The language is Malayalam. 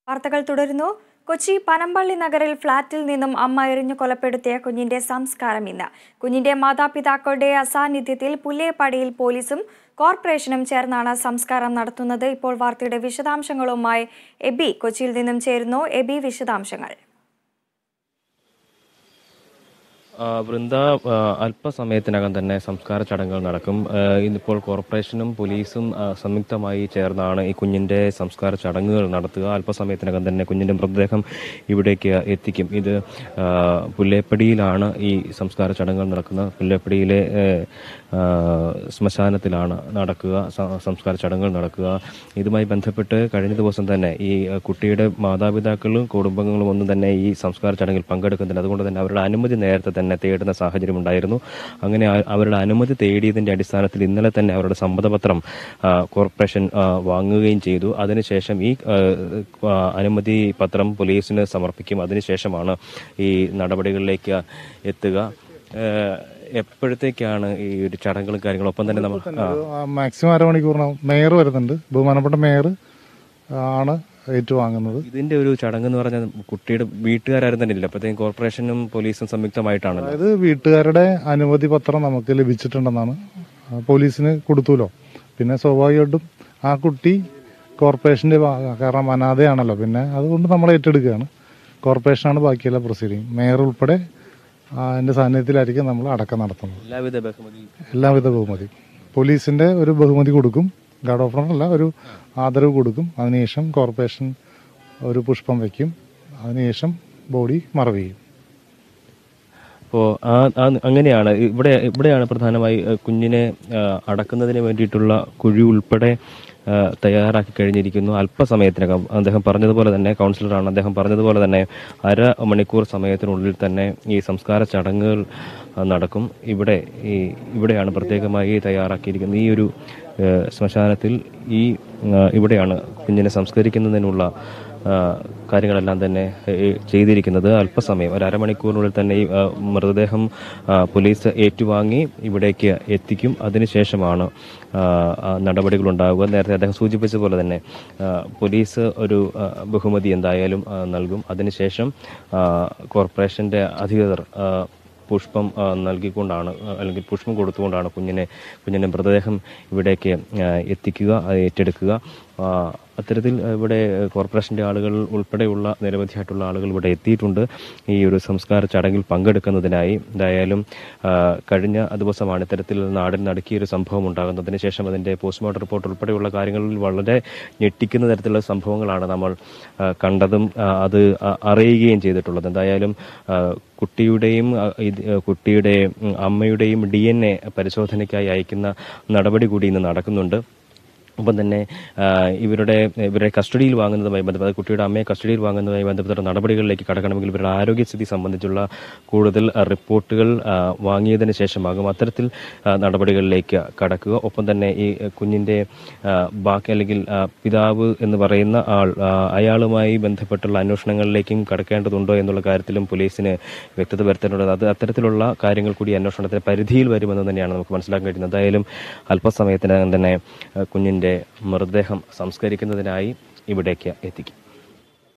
വാർത്തകൾ തുടരുന്നു കൊച്ചി പനമ്പള്ളി നഗറിൽ ഫ്ളാറ്റിൽ നിന്നും അമ്മ എറിഞ്ഞു കൊലപ്പെടുത്തിയ കുഞ്ഞിന്റെ സംസ്കാരം ഇന്ന് കുഞ്ഞിന്റെ മാതാപിതാക്കളുടെ അസാന്നിധ്യത്തിൽ പുല്ലേപ്പടിയിൽ പോലീസും കോർപ്പറേഷനും ചേർന്നാണ് സംസ്കാരം നടത്തുന്നത് ഇപ്പോൾ വാർത്തയുടെ വിശദാംശങ്ങളുമായി എബി കൊച്ചിയിൽ നിന്നും ചേരുന്നു എബി വിശദാംശങ്ങൾ ആ, വൃന്ദ ആ, അല്പസമയത്തിനകം തന്നെ സംസ്കാര ചടങ്ങുകൾ നടക്കും ആ, ഇന്നിപ്പോൾ കോർപ്പറേഷനും പോലീസും ആ, സംയുക്തമായി ചേർന്നാണ് ഈ കുഞ്ഞിന്റെ സംസ്കാര ചടങ്ങുകൾ നടത്തുക അല്പസമയത്തിനകം തന്നെ കുഞ്ഞിന്റെ മൃതദേഹം ഇവിടേക്ക് എത്തിക്കും ഇത് ആ, പുല്ലേപ്പടിയിലാണ് ഈ സംസ്കാര ചടങ്ങുകൾ നടക്കുന്നത് പുല്ലേപ്പടിയിലെ ഏ, ആ, ശ്മശാനത്തിലാണ് നടക്കുക സ- സംസ്കാര ചടങ്ങുകൾ നടക്കുക ഇതുമായി ബന്ധപ്പെട്ട് കഴിഞ്ഞ ദിവസം തന്നെ ഈ ആ, കുട്ടിയുടെ മാതാപിതാക്കളും കുടുംബങ്ങളും ഒന്നും തന്നെ ഈ സംസ്കാര ചടങ്ങിൽ പങ്കെടുക്കുന്നില്ല അതുകൊണ്ട് തന്നെ അവരുടെ അനുമതി നേരത്തെ തന്നെ തേടുന്ന സാഹചര്യം ഉണ്ടായിരുന്നു അങ്ങനെ ആ- അവരുടെ അനുമതി തേടിയതിന്റെ അടിസ്ഥാനത്തിൽ ഇന്നലെ തന്നെ അവരുടെ സമ്മതപത്രം ആ, കോർപ്പറേഷൻ ആ, വാങ്ങുകയും ചെയ്തു അതിനുശേഷം ഈ ആ, ആ, അനുമതി പത്രം പോലീസിന് സമർപ്പിക്കും അതിനുശേഷമാണ് ഈ നടപടികളിലേക്ക് എത്തുക ഏഹ്, എപ്പോഴത്തേക്കാണ് ഈ ഒരു ചടങ്ങുകളും കാര്യങ്ങളും ഒപ്പം തന്നെ നമ്മൾ ആ, മാക്സിമം അരമണിക്കൂറിനകം മേയർ വരുന്നുണ്ട് ബഹുമാനപ്പെട്ട മേയർ ആണ് ഏറ്റുവാങ്ങുന്നത് ഇതിന്റെ ഒരു ചടങ്ങ് എന്ന് പറഞ്ഞാൽ കുട്ടിയുടെ വീട്ടുകാരും തന്നെ ഇല്ല അപ്പോഴത്തേക്കും കോർപ്പറേഷനും പോലീസും സംയുക്തമായിട്ടാണല്ലോ അതായത് വീട്ടുകാരുടെ അനുമതി പത്രം നമുക്ക് ലഭിച്ചിട്ടുണ്ടെന്നാണ് ആ, പോലീസിന് കൊടുത്തുല്ലോ പിന്നെ സ്വാഭാവികമായിട്ടും ആ കുട്ടി കോർപ്പറേഷന്റെ ഭാഗ- കാരണം അനാഥയാണല്ലോ പിന്നെ അതുകൊണ്ട് നമ്മൾ ഏറ്റെടുക്കുകയാണ് കോർപ്പറേഷനാണ് ബാക്കിയെല്ലാം പ്രൊസീഡിങ് മേയർ ഉൾപ്പെടെ ആ, അതിന്റെ സാന്നിധ്യത്തിലായിരിക്കും നമ്മൾ അടക്കം നടത്തുന്നത് എല്ലാവിധ ബഹുമതി എല്ലാവിധ ബഹുമതി പോലീസിന്റെ ഒരു ബഹുമതി കൊടുക്കും ഗാർഡ് ഓഫ് ഓണർ അല്ല ഒരു ആദരവ് കൊടുക്കും അതിനുശേഷം കോർപ്പറേഷൻ ഒരു പുഷ്പം വയ്ക്കും അതിനുശേഷം ബോഡി മറവ് ചെയ്യും അപ്പോൾ ആ ആ- അങ്ങനെയാണ് ഇവിടെ ഇവിടെയാണ് പ്രധാനമായി ഏഹ്, കുഞ്ഞിനെ ഏഹ്, അടക്കുന്നതിന് വേണ്ടിയിട്ടുള്ള കുഴി ഉൾപ്പെടെ ഏഹ്, തയ്യാറാക്കി കഴിഞ്ഞിരിക്കുന്നു അല്പസമയത്തിനകം അദ്ദേഹം പറഞ്ഞതുപോലെ തന്നെ കൗൺസിലറാണ് അദ്ദേഹം പറഞ്ഞതുപോലെ തന്നെ അര മണിക്കൂർ സമയത്തിനുള്ളിൽ തന്നെ ഈ സംസ്കാര ചടങ്ങുകൾ ആ, നടക്കും ഇവിടെ ഈ ഇവിടെയാണ് പ്രത്യേകമായി തയ്യാറാക്കിയിരിക്കുന്നത് ഈ ഒരു ഏഹ്, ശ്മശാനത്തിൽ ഈ ആ, ഇവിടെയാണ് കുഞ്ഞിനെ സംസ്കരിക്കുന്നതിനുള്ള ആ, കാര്യങ്ങളെല്ലാം തന്നെ ഏ, ചെയ്തിരിക്കുന്നത് അല്പസമയം ഒരു അരമണിക്കൂറിനുള്ളിൽ തന്നെ ഈ ആ, മൃതദേഹം ആ, പോലീസ് ഏറ്റുവാങ്ങി ഇവിടേക്ക് എത്തിക്കും അതിനുശേഷമാണ് ആ, ആ, നടപടികൾ ഉണ്ടാവുക നേരത്തെ അദ്ദേഹം സൂചിപ്പിച്ച പോലെ തന്നെ ആ, പോലീസ് ഒരു ആ, ബഹുമതി എന്തായാലും ആ, നൽകും അതിനുശേഷം ആ, കോർപ്പറേഷന്റെ അധികൃതർ ആ, പുഷ്പം ആ, നൽകിക്കൊണ്ടാണ് ആ, അല്ലെങ്കിൽ പുഷ്പം കൊടുത്തുകൊണ്ടാണ് കുഞ്ഞിനെ കുഞ്ഞിന്റെ മൃതദേഹം ഇവിടേക്ക് ആ, എത്തിക്കുക അത് ഏറ്റെടുക്കുക ആ, അത്തരത്തിൽ ഇവിടെ കോർപ്പറേഷന്റെ ആളുകൾ ഉൾപ്പെടെയുള്ള നിരവധിയായിട്ടുള്ള ആളുകൾ ഇവിടെ എത്തിയിട്ടുണ്ട് ഈ ഒരു സംസ്കാര ചടങ്ങിൽ പങ്കെടുക്കുന്നതിനായി എന്തായാലും ആ, കഴിഞ്ഞ ദിവസമാണ് ഇത്തരത്തിൽ നാടിൽ നടുക്കിയ ഒരു സംഭവം ഉണ്ടാകുന്നതിന് ശേഷം അതിന്റെ പോസ്റ്റ്മോർട്ടം റിപ്പോർട്ട് ഉൾപ്പെടെയുള്ള കാര്യങ്ങളിൽ വളരെ ഞെട്ടിക്കുന്ന തരത്തിലുള്ള സംഭവങ്ങളാണ് നമ്മൾ ആ, കണ്ടതും ആ, അത് അ- അറിയുകയും ചെയ്തിട്ടുള്ളത് എന്തായാലും ആ, കുട്ടിയുടെയും ആ, ഇത്, ആ, കുട്ടിയുടെ ഉം, അമ്മയുടെയും ഡി എൻ എ പരിശോധനയ്ക്കായി അയക്കുന്ന നടപടി കൂടി ഇന്ന് നടക്കുന്നുണ്ട് ഒപ്പം തന്നെ ആ, ഇവരുടെ ഇവരെ കസ്റ്റഡിയിൽ വാങ്ങുന്നതുമായി ബന്ധപ്പെട്ട് അതായത് കുട്ടിയുടെ അമ്മയെ കസ്റ്റഡിയിൽ വാങ്ങുന്നതുമായി ബന്ധപ്പെട്ട നടപടികളിലേക്ക് കടക്കണമെങ്കിൽ ഇവരുടെ ആരോഗ്യസ്ഥിതി സംബന്ധിച്ചുള്ള കൂടുതൽ ആ, റിപ്പോർട്ടുകൾ ആ, വാങ്ങിയതിന് ശേഷമാകും അത്തരത്തിൽ ആ, നടപടികളിലേക്ക് കടക്കുക ഒപ്പം തന്നെ ഈ കുഞ്ഞിന്റെ ആ, ബാക്കി അല്ലെങ്കിൽ ആ, പിതാവ് എന്ന് പറയുന്ന ആൾ ആ, അയാളുമായി ബന്ധപ്പെട്ടുള്ള അന്വേഷണങ്ങളിലേക്കും കടക്കേണ്ടതുണ്ടോ എന്നുള്ള കാര്യത്തിലും പോലീസിന് വ്യക്തത വരുത്തേണ്ടത് അത് അത്തരത്തിലുള്ള കാര്യങ്ങൾ കൂടി അന്വേഷണത്തിന് പരിധിയിൽ വരുമെന്ന് തന്നെയാണ് നമുക്ക് മനസ്സിലാക്കാൻ കഴിയുന്നത് എന്തായാലും അല്പസമയത്തിനകം തന്നെ ആ, കുഞ്ഞിന്റെ മൃതദേഹം സംസ്കരിക്കുന്നതിനായി ഇവിടേക്ക് എത്തിക്കും